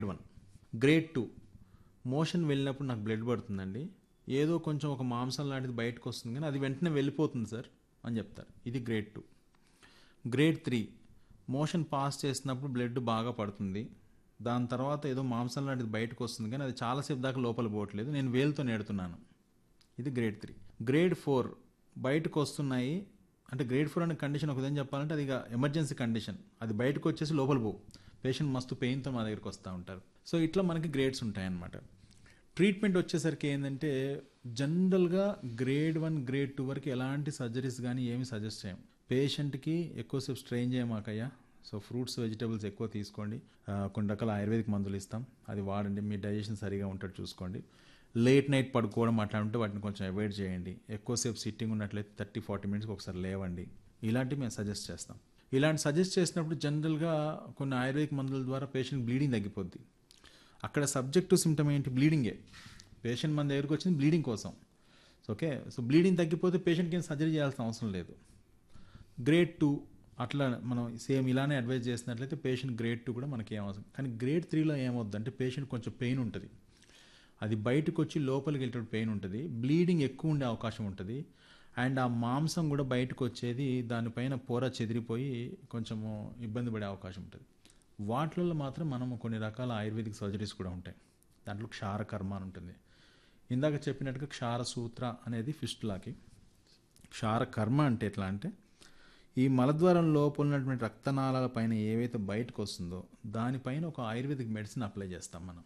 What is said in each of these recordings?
one grade two motion వెళ్ళినప్పుడు నాకు blood పడుతుందండి ఏదో కొంచెం ఒక మాంసం లాంటిది బయటకు వస్తుంది కానీ అది వెంటనే వెళ్ళిపోతుంది సార్ అని చెప్తారు ఇది grade two grade three motion pass చేసినప్పుడు బ్లడ్ బాగా పడుతుంది దాని తర్వాత ఏదో మాంసం లాంటిది బయటకు వస్తుంది కానీ అది చాలాసేపు దాకా లోపల పోవట్లేదు నేను వేలుతో నేడుతున్నాను ఇది గ్రేడ్ త్రీ గ్రేడ్ ఫోర్ బయటకు వస్తున్నాయి అంటే గ్రేడ్ ఫోర్ అనే కండిషన్ ఒక విధంగా చెప్పాలంటే అది ఇక ఎమర్జెన్సీ కండిషన్ అది బయటకు వచ్చేసి లోపల పోవు పేషెంట్ మస్తు పెయిన్తో మా దగ్గరికి వస్తూ ఉంటారు సో ఇట్లా మనకి గ్రేడ్స్ ఉంటాయన్నమాట ట్రీట్మెంట్ వచ్చేసరికి ఏంటంటే జనరల్గా గ్రేడ్ వన్ గ్రేడ్ టూ వరకు ఎలాంటి సర్జరీస్ కానీ ఏమి సజెస్ట్ చేయం పేషెంట్కి ఎక్కువసేపు స్ట్రెయిన్ చేయమాకయ్యా సో ఫ్రూట్స్ వెజిటబుల్స్ ఎక్కువ తీసుకోండి ఆ, కొన్ని రకాల ఆయుర్వేదిక్ మందులు ఇస్తాం అది వాడండి మీ డైజెషన్ సరిగా ఉంటట్టు చూసుకోండి లేట్ నైట్ పడుకోవడం అట్లా ఉంటే వాటిని కొంచెం అవాయిడ్ చేయండి ఎక్కువసేపు సిట్టింగ్ ఉన్నట్లయితే థర్టీ ఫార్టీ మినిట్స్కి ఒకసారి లేవండి ఇలాంటివి మేము సజెస్ట్ చేస్తాం ఇలాంటి సజెస్ట్ చేసినప్పుడు జనరల్గా కొన్ని ఆయుర్వేదిక్ మందుల ద్వారా పేషెంట్ బ్లీడింగ్ తగ్గిపోద్ది అక్కడ సబ్జెక్టు సిమ్టమ్ ఏంటి బ్లీడింగే పేషెంట్ మన దగ్గరికి వచ్చింది బ్లీడింగ్ కోసం సో ఓకే సో బ్లీడింగ్ తగ్గిపోతే పేషెంట్కి ఏం సర్జరీ చేయాల్సిన అవసరం లేదు గ్రేడ్ టూ అట్లా మనం సేమ్ ఇలానే అడ్వైజ్ చేసినట్లయితే పేషెంట్ గ్రేడ్ టూ కూడా మనకి ఏం అవసరం కానీ గ్రేడ్ త్రీలో ఏమవుద్ది అంటే పేషెంట్ కొంచెం పెయిన్ ఉంటుంది అది బయటకు వచ్చి లోపలికి వెళ్ళేటప్పుడు పెయిన్ ఉంటుంది బ్లీడింగ్ ఎక్కువ ఉండే అవకాశం ఉంటుంది అండ్ ఆ మాంసం కూడా బయటకు వచ్చేది దానిపైన పొర చెదిరిపోయి కొంచెము ఇబ్బంది పడే అవకాశం ఉంటుంది వాటిల్లో మాత్రం మనం కొన్ని రకాల ఆయుర్వేదిక్ సర్జరీస్ కూడా ఉంటాయి దాంట్లో క్షార కర్మ అని ఉంటుంది ఇందాక చెప్పినట్టుగా క్షార సూత్ర అనేది ఫిస్టులాకి క్షార కర్మ అంటే ఎట్లా అంటే ఈ మలద్వారం లోపల ఉన్నటువంటి రక్తనాళాల పైన ఏవైతే బయటకు వస్తుందో దానిపైన ఒక ఆయుర్వేదిక్ మెడిసిన్ అప్లై చేస్తాం మనం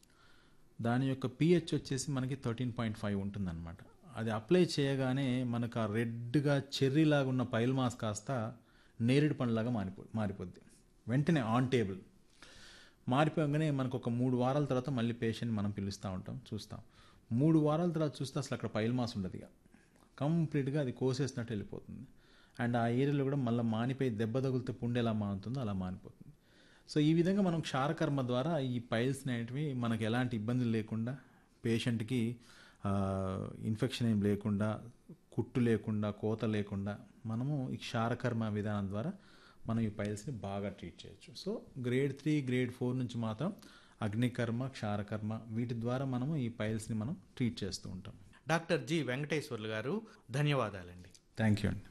దాని యొక్క పిహెచ్ వచ్చేసి మనకి థర్టీన్ పాయింట్ ఫైవ్ ఉంటుందన్నమాట అది అప్లై చేయగానే మనకు ఆ రెడ్గా చెర్రీలాగా ఉన్న పైల్ మాస్ కాస్త నేరేడు పండులాగా మారిపో మారిపోద్ది వెంటనే ఆన్ టేబుల్ మారిపోగానే మనకు ఒక మూడు వారాల తర్వాత మళ్ళీ పేషెంట్ మనం పిలుస్తూ ఉంటాం చూస్తాం మూడు వారాల తర్వాత చూస్తే అసలు అక్కడ పైల్ మాస్ ఉండదు ఇక కంప్లీట్గా అది కోసేసినట్టు వెళ్ళిపోతుంది అండ్ ఆ ఏరియాలో కూడా మళ్ళీ మానిపోయి దెబ్బ తగిలితే పుండు ఎలా మానుతుందో అలా మానిపోతుంది సో ఈ విధంగా మనం క్షారకర్మ ద్వారా ఈ పైల్స్ అనేటివి మనకు ఎలాంటి ఇబ్బందులు లేకుండా పేషెంట్కి ఇన్ఫెక్షన్ ఏం లేకుండా కుట్టు లేకుండా కోత లేకుండా మనము ఈ క్షారకర్మ విధానం ద్వారా మనం ఈ పైల్స్ని బాగా ట్రీట్ చేయొచ్చు so grade three grade four నుంచి మాత్రం అగ్నికర్మ క్షారకర్మ వీటి ద్వారా మనము ఈ పైల్స్ని మనం ట్రీట్ చేస్తూ ఉంటాం డాక్టర్ జి వెంకటేశ్వర్లు గారు ధన్యవాదాలండి థ్యాంక్ యూ అండి